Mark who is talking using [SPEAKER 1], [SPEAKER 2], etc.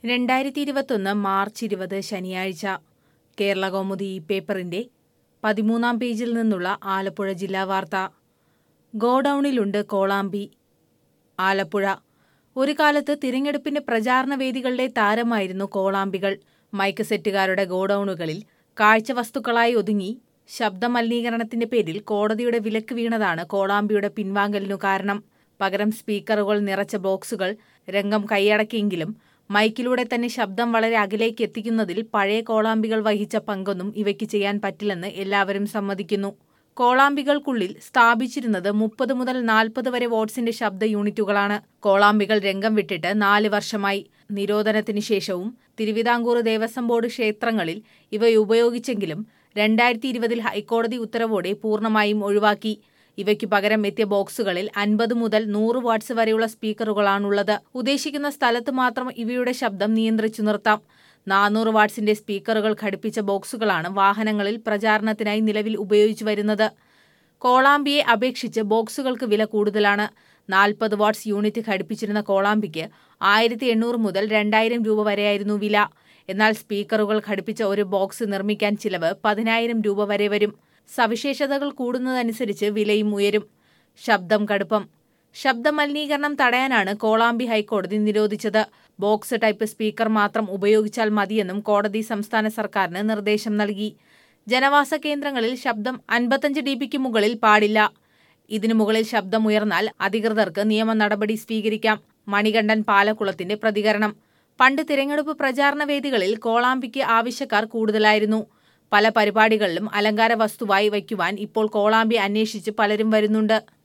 [SPEAKER 1] രണ്ടായിരത്തി ഇരുപത്തൊന്ന് മാർച്ച് ഇരുപത് ശനിയാഴ്ച കേരള കൗമുദി ഈ പേപ്പറിന്റെ പതിമൂന്നാം പേജിൽ നിന്നുള്ള ആലപ്പുഴ ജില്ലാ വാർത്ത ഗോഡൌണിലുണ്ട് കോളാമ്പി ആലപ്പുഴ ഒരു കാലത്ത് തിരഞ്ഞെടുപ്പിന്റെ പ്രചാരണ വേദികളുടെ താരമായിരുന്നു കോളാമ്പികൾ മൈക്ക് സെറ്റുകാരുടെ ഗോഡൌണുകളിൽ കാഴ്ചവസ്തുക്കളായി ഒതുങ്ങി ശബ്ദമലിനീകരണത്തിന്റെ പേരിൽ കോടതിയുടെ വിലക്ക് വീണതാണ് കോളാമ്പിയുടെ പിൻവാങ്ങലിനു കാരണം പകരം സ്പീക്കറുകൾ നിറച്ച ബോക്സുകൾ രംഗം കൈയടക്കിയെങ്കിലും മൈക്കിലൂടെ തന്നെ ശബ്ദം വളരെ അകലേക്ക് എത്തിക്കുന്നതിൽ പഴയ കോളാമ്പികൾ വഹിച്ച പങ്കൊന്നും ഇവയ്ക്ക് ചെയ്യാൻ പറ്റില്ലെന്ന് എല്ലാവരും സമ്മതിക്കുന്നു കോളാമ്പികൾക്കുള്ളിൽ സ്ഥാപിച്ചിരുന്നത് മുപ്പത് മുതൽ നാൽപ്പത് വരെ വോട്ട്സിന്റെ ശബ്ദ യൂണിറ്റുകളാണ് കോളാമ്പികൾ രംഗം വിട്ടിട്ട് നാല് വർഷമായി നിരോധനത്തിന് ശേഷവും തിരുവിതാംകൂർ ദേവസ്വം ബോർഡ് ക്ഷേത്രങ്ങളിൽ ഇവ ഉപയോഗിച്ചെങ്കിലും രണ്ടായിരത്തി ഇരുപതിൽ ഹൈക്കോടതി ഉത്തരവോടെ പൂർണ്ണമായും ഒഴിവാക്കി ഇവയ്ക്കു പകരം എത്തിയ ബോക്സുകളിൽ അൻപത് മുതൽ നൂറ് വാട്ട്സ് വരെയുള്ള സ്പീക്കറുകളാണുള്ളത് ഉദ്ദേശിക്കുന്ന സ്ഥലത്ത് മാത്രം ഇവയുടെ ശബ്ദം നിയന്ത്രിച്ചു നിർത്താം നാനൂറ് വാട്ട്സിന്റെ സ്പീക്കറുകൾ ഘടിപ്പിച്ച ബോക്സുകളാണ് വാഹനങ്ങളിൽ പ്രചാരണത്തിനായി നിലവിൽ ഉപയോഗിച്ചു വരുന്നത് കോളാമ്പിയെ അപേക്ഷിച്ച് ബോക്സുകൾക്ക് വില കൂടുതലാണ് നാൽപ്പത് വാട്ട്സ് യൂണിറ്റ് ഘടിപ്പിച്ചിരുന്ന കോളാമ്പിക്ക് ആയിരത്തി എണ്ണൂറ് മുതൽ രണ്ടായിരം രൂപ വരെയായിരുന്നു വില എന്നാൽ സ്പീക്കറുകൾ ഘടിപ്പിച്ച ഒരു ബോക്സ് നിർമ്മിക്കാൻ ചിലവ് പതിനായിരം രൂപ വരെ വരും സവിശേഷതകൾ കൂടുന്നതനുസരിച്ച് വിലയും ഉയരും ശബ്ദം കടുപ്പം ശബ്ദമലിനീകരണം തടയാനാണ് കോളാമ്പി ഹൈക്കോടതി നിരോധിച്ചത് ബോക്സ് ടൈപ്പ് സ്പീക്കർ മാത്രം ഉപയോഗിച്ചാൽ മതിയെന്നും കോടതി സംസ്ഥാന സർക്കാരിന് നിർദ്ദേശം നൽകി ജനവാസ കേന്ദ്രങ്ങളിൽ ശബ്ദം അൻപത്തഞ്ച് ഡി പിക്ക് മുകളിൽ പാടില്ല ഇതിനു മുകളിൽ ശബ്ദം ഉയർന്നാൽ അധികൃതർക്ക് നിയമ നടപടി സ്വീകരിക്കാം മണികണ്ഠൻ പാലക്കുളത്തിന്റെ പ്രതികരണം പണ്ട് തിരഞ്ഞെടുപ്പ് പ്രചാരണ വേദികളിൽ കോളാമ്പിക്ക് ആവശ്യക്കാർ കൂടുതലായിരുന്നു പല പരിപാടികളിലും അലങ്കാര വസ്തുവായി വയ്ക്കുവാൻ ഇപ്പോൾ കോളാമ്പി അന്വേഷിച്ച് പലരും വരുന്നുണ്ട്